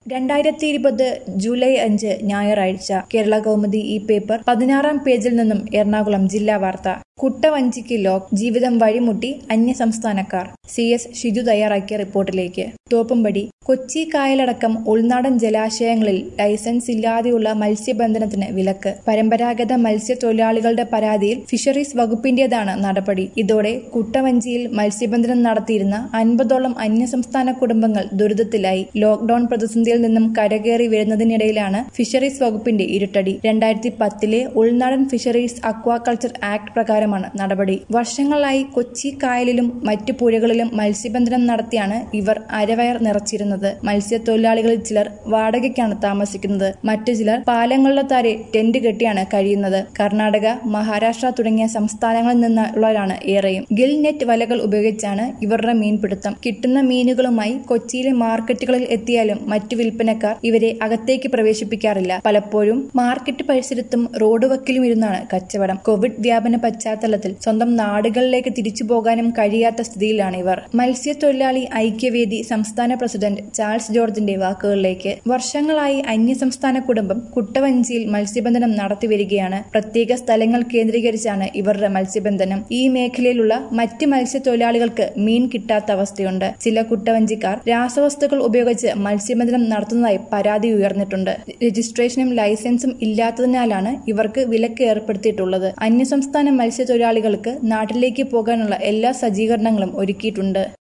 രണ്ടായിരത്തി ഇരുപത് ജൂലൈ അഞ്ച് ഞായറാഴ്ച കേരള കൗമുദി ഈ പേപ്പർ പതിനാറാം പേജിൽ നിന്നും എറണാകുളം ജില്ലാ വാർത്ത കുട്ടവഞ്ചിക്ക് ലോക്ക് ജീവിതം വഴിമുട്ടി അന്യസംസ്ഥാനക്കാർ സി എസ് ഷിജു തയ്യാറാക്കിയ റിപ്പോർട്ടിലേക്ക് തോപ്പുംപടി കൊച്ചി കായലടക്കം ഉൾനാടൻ ജലാശയങ്ങളിൽ ലൈസൻസ് ഇല്ലാതെയുള്ള മത്സ്യബന്ധനത്തിന് വിലക്ക് പരമ്പരാഗത മത്സ്യത്തൊഴിലാളികളുടെ പരാതിയിൽ ഫിഷറീസ് വകുപ്പിന്റേതാണ് നടപടി ഇതോടെ കുട്ടവഞ്ചിയിൽ മത്സ്യബന്ധനം നടത്തിയിരുന്ന അൻപതോളം അന്യസംസ്ഥാന കുടുംബങ്ങൾ ദുരിതത്തിലായി ലോക്ഡൌൺ പ്രതിസന്ധിയിൽ നിന്നും കരകയറി വരുന്നതിനിടയിലാണ് ഫിഷറീസ് വകുപ്പിന്റെ ഇരുട്ടടി രണ്ടായിരത്തി പത്തിലെ ഉൾനാടൻ ഫിഷറീസ് അക്വാകൾച്ചർ ആക്ട് പ്രകാരമാണ് നടപടി വർഷങ്ങളായി കൊച്ചി കായലിലും മറ്റു പുഴകളിലും മത്സ്യബന്ധനം നടത്തിയാണ് ഇവർ അരവയർ നിറച്ചിരുന്നത് മത്സ്യത്തൊഴിലാളികളിൽ ചിലർ വാടകയ്ക്കാണ് താമസിക്കുന്നത് മറ്റു ചിലർ പാലങ്ങളുടെ താരെ ടെന്റ് കെട്ടിയാണ് കഴിയുന്നത് കർണാടക മഹാരാഷ്ട്ര തുടങ്ങിയ സംസ്ഥാനങ്ങളിൽ നിന്നുള്ളവരാണ് ഏറെയും ഗിൽ നെറ്റ് വലകൾ ഉപയോഗിച്ചാണ് ഇവരുടെ മീൻപിടുത്തം കിട്ടുന്ന മീനുകളുമായി കൊച്ചിയിലെ മാർക്കറ്റുകളിൽ എത്തിയാലും മറ്റു വിൽപ്പനക്കാർ ഇവരെ അകത്തേക്ക് പ്രവേശിപ്പിക്കാറില്ല പലപ്പോഴും മാർക്കറ്റ് പരിസരത്തും റോഡ് വക്കിലും ഇരുന്നാണ് കച്ചവടം കോവിഡ് വ്യാപന പശ്ചാത്തലത്തിൽ സ്വന്തം നാടുകളിലേക്ക് തിരിച്ചു പോകാനും കഴിയാത്ത സ്ഥിതിയിലാണ് ഇവർ മത്സ്യത്തൊഴിലാളി ഐക്യവേദി സംസ്ഥാന പ്രസിഡന്റ് ചാൾസ് ജോർജിന്റെ വാക്കുകളിലേക്ക് വർഷങ്ങളായി അന്യസംസ്ഥാന കുടുംബം കുട്ടവഞ്ചിയിൽ മത്സ്യബന്ധനം നടത്തിവരികയാണ് പ്രത്യേക സ്ഥലങ്ങൾ കേന്ദ്രീകരിച്ചാണ് ഇവരുടെ മത്സ്യബന്ധനം ഈ മേഖലയിലുള്ള മറ്റ് മത്സ്യത്തൊഴിലാളികൾക്ക് മീൻ കിട്ടാത്ത അവസ്ഥയുണ്ട് ചില കുട്ടവഞ്ചിക്കാർ രാസവസ്തുക്കൾ ഉപയോഗിച്ച് മത്സ്യബന്ധനം നടത്തുന്നതായി പരാതി ഉയർന്നിട്ടുണ്ട് രജിസ്ട്രേഷനും ലൈസൻസും ഇല്ലാത്തതിനാലാണ് ഇവർക്ക് വിലക്ക് ഏർപ്പെടുത്തിയിട്ടുള്ളത് അന്യസംസ്ഥാന മത്സ്യത്തൊഴിലാളികൾക്ക് നാട്ടിലേക്ക് പോകാനുള്ള എല്ലാ സജ്ജീകരണങ്ങളും ഒരുക്കിയിട്ടുണ്ട്